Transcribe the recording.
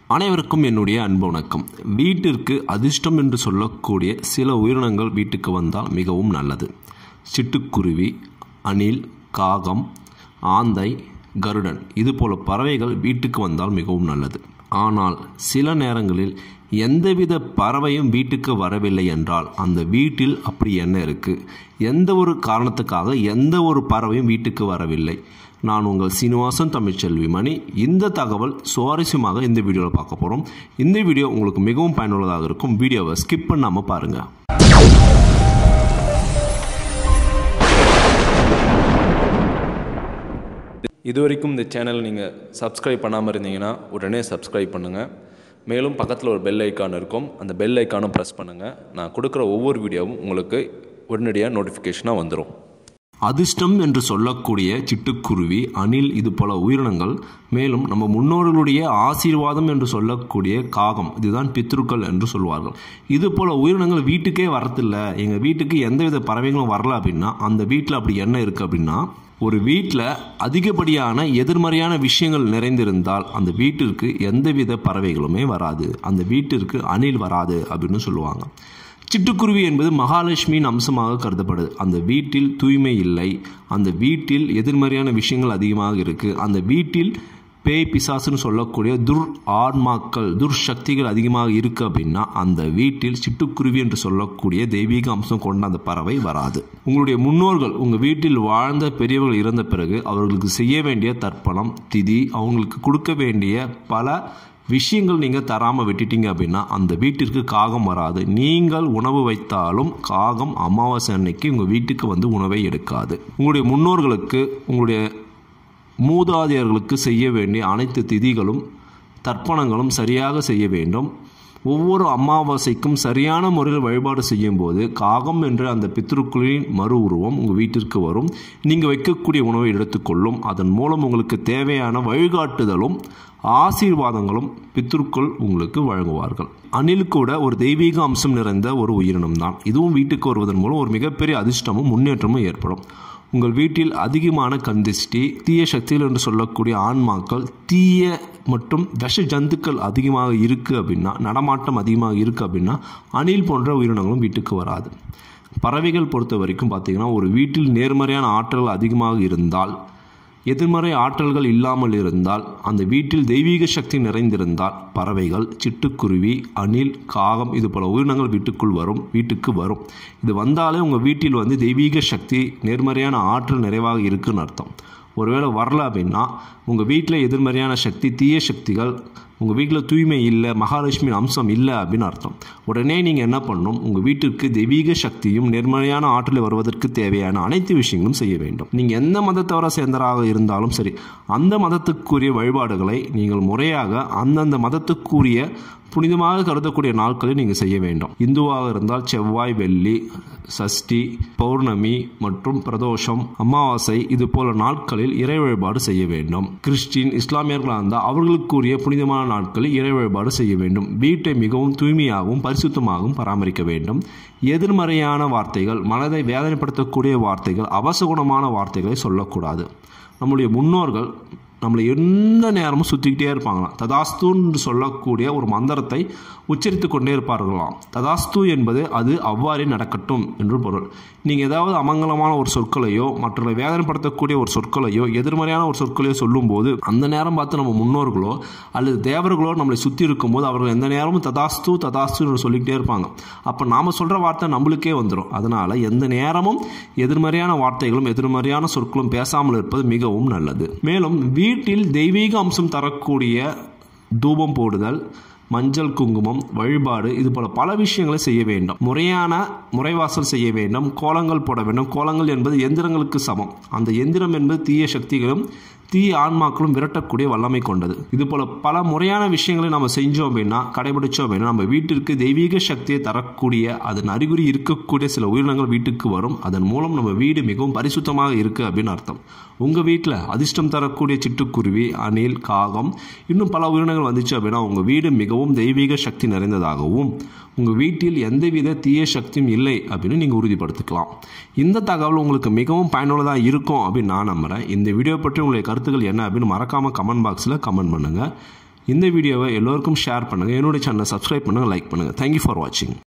அனைவருக்கும் என்னுடைய அன்பு வணக்கம் வீட்டிற்கு அதிர்ஷ்டம் என்று சொல்லக்கூடிய சில உயிரினங்கள் வீட்டுக்கு வந்தால் மிகவும் நல்லது சிட்டுக்குருவி அணில் காகம் ஆந்தை கருடன் இது போல பறவைகள் வீட்டுக்கு வந்தால் மிகவும் நல்லது ஆனால் சில நேரங்களில் எந்தவித பறவையும் வீட்டுக்கு வரவில்லை என்றால் அந்த வீட்டில் அப்படி என்ன இருக்குது எந்த ஒரு காரணத்துக்காக எந்த ஒரு பறவையும் வீட்டுக்கு வரவில்லை நான் உங்கள் சீனிவாசன் தமிழ்ச்செல்வி மணி இந்த தகவல் சுவாரஸ்யமாக இந்த வீடியோவில் பார்க்க போகிறோம் இந்த வீடியோ உங்களுக்கு மிகவும் பயனுள்ளதாக இருக்கும் வீடியோவை ஸ்கிப் பண்ணாமல் பாருங்கள் இது வரைக்கும் இந்த சேனல் நீங்கள் சப்ஸ்கிரைப் பண்ணாமல் இருந்தீங்கன்னா உடனே சப்ஸ்கிரைப் பண்ணுங்கள் மேலும் பக்கத்தில் ஒரு பெல் ஐக்கான் இருக்கும் அந்த பெல் ஐக்கானும் ப்ரெஸ் பண்ணுங்கள் நான் கொடுக்குற ஒவ்வொரு வீடியோவும் உங்களுக்கு உடனடியாக நோட்டிஃபிகேஷனாக வந்துடும் அதிர்ஷ்டம் என்று சொல்லக்கூடிய சிட்டுக்குருவி அணில் இது போல உயிரினங்கள் மேலும் நம்ம முன்னோர்களுடைய ஆசீர்வாதம் என்று சொல்லக்கூடிய காகம் இதுதான் பித்ருக்கள் என்று சொல்வார்கள் இது போல உயிரினங்கள் வீட்டுக்கே வரதில்லை எங்கள் வீட்டுக்கு எந்தவித பறவைகளும் வரல அப்படின்னா அந்த வீட்டில் அப்படி என்ன இருக்குது அப்படின்னா ஒரு வீட்டில் அதிகப்படியான எதிர்மறையான விஷயங்கள் நிறைந்திருந்தால் அந்த வீட்டிற்கு எந்தவித பறவைகளுமே வராது அந்த வீட்டிற்கு அணில் வராது அப்படின்னு சொல்லுவாங்க சிட்டுக்குருவி என்பது மகாலட்சுமியின் அம்சமாக கருதப்படுது அந்த வீட்டில் தூய்மை இல்லை அந்த வீட்டில் எதிர்மறையான விஷயங்கள் அதிகமாக இருக்குது அந்த வீட்டில் பேய் பிசாசுன்னு சொல்லக்கூடிய துர் ஆன்மாக்கள் துர்சக்திகள் அதிகமாக இருக்குது அப்படின்னா அந்த வீட்டில் சிட்டுக்குருவி என்று சொல்லக்கூடிய தெய்வீக அம்சம் கொண்ட அந்த பறவை வராது உங்களுடைய முன்னோர்கள் உங்கள் வீட்டில் வாழ்ந்த பெரியவர்கள் இறந்த பிறகு அவர்களுக்கு செய்ய வேண்டிய தர்ப்பணம் திதி அவங்களுக்கு கொடுக்க வேண்டிய பல விஷயங்கள் நீங்கள் தராமல் விட்டுட்டீங்க அப்படின்னா அந்த வீட்டிற்கு காகம் வராது நீங்கள் உணவு வைத்தாலும் காகம் அமாவாசை அன்னைக்கு உங்கள் வீட்டுக்கு வந்து உணவை எடுக்காது உங்களுடைய முன்னோர்களுக்கு உங்களுடைய மூதாதையர்களுக்கு செய்ய வேண்டிய அனைத்து திதிகளும் தர்ப்பணங்களும் சரியாக செய்ய வேண்டும் ஒவ்வொரு அமாவாசைக்கும் சரியான முறையில் வழிபாடு செய்யும் போது காகம் என்ற அந்த பித்ருக்களின் மறு உருவம் உங்கள் வீட்டிற்கு வரும் நீங்கள் வைக்கக்கூடிய உணவை எடுத்துக்கொள்ளும் அதன் மூலம் உங்களுக்கு தேவையான வழிகாட்டுதலும் ஆசீர்வாதங்களும் பித்ருக்கள் உங்களுக்கு வழங்குவார்கள் அணில் கூட ஒரு தெய்வீக அம்சம் நிறைந்த ஒரு உயிரினம் தான் இதுவும் வீட்டுக்கு வருவதன் மூலம் ஒரு மிகப்பெரிய அதிர்ஷ்டமும் முன்னேற்றமும் ஏற்படும் உங்கள் வீட்டில் அதிகமான கந்திஷ்டி தீய சக்திகள் என்று சொல்லக்கூடிய ஆன்மாக்கள் தீய மற்றும் விஷ ஜந்துக்கள் அதிகமாக இருக்குது அப்படின்னா நடமாட்டம் அதிகமாக இருக்குது அப்படின்னா அணில் போன்ற உயிரினங்களும் வீட்டுக்கு வராது பறவைகள் பொறுத்த வரைக்கும் பார்த்திங்கன்னா ஒரு வீட்டில் நேர்மறையான ஆற்றல் அதிகமாக இருந்தால் எதிர்மறை ஆற்றல்கள் இல்லாமல் இருந்தால் அந்த வீட்டில் தெய்வீக சக்தி நிறைந்திருந்தால் பறவைகள் சிட்டுக்குருவி அணில் காகம் இது போல உயிரினங்கள் வீட்டுக்குள் வரும் வீட்டுக்கு வரும் இது வந்தாலே உங்கள் வீட்டில் வந்து தெய்வீக சக்தி நேர்மறையான ஆற்றல் நிறைவாக இருக்குன்னு அர்த்தம் ஒருவேளை வரல அப்படின்னா உங்கள் வீட்டில் எதிர்மறையான சக்தி தீய சக்திகள் உங்கள் வீட்டில் தூய்மை இல்லை மகாலட்சுமி அம்சம் இல்லை அப்படின்னு அர்த்தம் உடனே நீங்கள் என்ன பண்ணணும் உங்கள் வீட்டிற்கு தெய்வீக சக்தியும் நேர்மறையான ஆற்றல் வருவதற்கு தேவையான அனைத்து விஷயங்களும் செய்ய வேண்டும் நீங்கள் எந்த மதத்தவரை சேர்ந்தராக இருந்தாலும் சரி அந்த மதத்துக்குரிய வழிபாடுகளை நீங்கள் முறையாக அந்தந்த மதத்துக்குரிய புனிதமாக கருதக்கூடிய நாட்களில் நீங்கள் செய்ய வேண்டும் இந்துவாக இருந்தால் செவ்வாய் வெள்ளி சஷ்டி பௌர்ணமி மற்றும் பிரதோஷம் அமாவாசை இது போல நாட்களில் இறை வழிபாடு செய்ய வேண்டும் கிறிஸ்டின் இஸ்லாமியர்களாக இருந்தால் அவர்களுக்குரிய புனிதமான நாட்களில் இறை வழிபாடு செய்ய வேண்டும் வீட்டை மிகவும் தூய்மையாகவும் பரிசுத்தமாகவும் பராமரிக்க வேண்டும் எதிர்மறையான வார்த்தைகள் மனதை வேதனைப்படுத்தக்கூடிய வார்த்தைகள் அவசகுணமான வார்த்தைகளை சொல்லக்கூடாது நம்முடைய முன்னோர்கள் நம்மளை எந்த நேரமும் சுற்றிக்கிட்டே இருப்பாங்களாம் ததாஸ்துன்னு சொல்லக்கூடிய ஒரு மந்திரத்தை உச்சரித்து கொண்டே இருப்பார்களாம் ததாஸ்து என்பது அது அவ்வாறே நடக்கட்டும் என்று பொருள் நீங்கள் ஏதாவது அமங்கலமான ஒரு சொற்களையோ மற்றவர்களை வேதனைப்படுத்தக்கூடிய ஒரு சொற்களையோ எதிர்மறையான ஒரு சொற்களையோ சொல்லும்போது அந்த நேரம் பார்த்து நம்ம முன்னோர்களோ அல்லது தேவர்களோ நம்மளை சுற்றி இருக்கும்போது அவர்கள் எந்த நேரமும் ததாஸ்து ததாஸ்து சொல்லிக்கிட்டே இருப்பாங்க அப்போ நாம் சொல்கிற வார்த்தை நம்மளுக்கே வந்துடும் அதனால் எந்த நேரமும் எதிர்மறையான வார்த்தைகளும் எதிர்மறையான சொற்களும் பேசாமல் இருப்பது மிகவும் நல்லது மேலும் வீட்டில் தெய்வீக அம்சம் தரக்கூடிய தூபம் போடுதல் மஞ்சள் குங்குமம் வழிபாடு இது போல பல விஷயங்களை செய்ய வேண்டும் முறையான முறைவாசல் செய்ய வேண்டும் கோலங்கள் போட வேண்டும் கோலங்கள் என்பது எந்திரங்களுக்கு சமம் அந்த எந்திரம் என்பது தீய சக்திகளும் தீய ஆன்மாக்களும் விரட்டக்கூடிய வல்லமை கொண்டது இது போல பல முறையான விஷயங்களை நம்ம செஞ்சோம் அப்படின்னா கடைபிடிச்சோம் அப்படின்னா நம்ம வீட்டிற்கு தெய்வீக சக்தியை தரக்கூடிய அதன் அறிகுறி இருக்கக்கூடிய சில உயிரினங்கள் வீட்டுக்கு வரும் அதன் மூலம் நம்ம வீடு மிகவும் பரிசுத்தமாக இருக்கு அப்படின்னு அர்த்தம் உங்கள் வீட்டில் அதிர்ஷ்டம் தரக்கூடிய சிட்டுக்குருவி அணில் காகம் இன்னும் பல உயிரினங்கள் வந்துச்சு அப்படின்னா உங்கள் வீடு மிகவும் தெய்வீக சக்தி நிறைந்ததாகவும் உங்கள் வீட்டில் எந்தவித தீய சக்தியும் இல்லை அப்படின்னு நீங்கள் உறுதிப்படுத்திக்கலாம் இந்த தகவல் உங்களுக்கு மிகவும் பயனுள்ளதாக இருக்கும் அப்படின்னு நான் நம்புகிறேன் இந்த வீடியோ பற்றி உங்களுடைய கருத்துக்கள் என்ன அப்படின்னு மறக்காமல் கமெண்ட் பாக்ஸில் கமெண்ட் பண்ணுங்கள் இந்த வீடியோவை எல்லோருக்கும் ஷேர் பண்ணுங்கள் என்னுடைய சேனலை சப்ஸ்கிரைப் பண்ணுங்கள் லைக் பண்ணுங்கள் தேங்க்யூ ஃபார் வாட்சிங்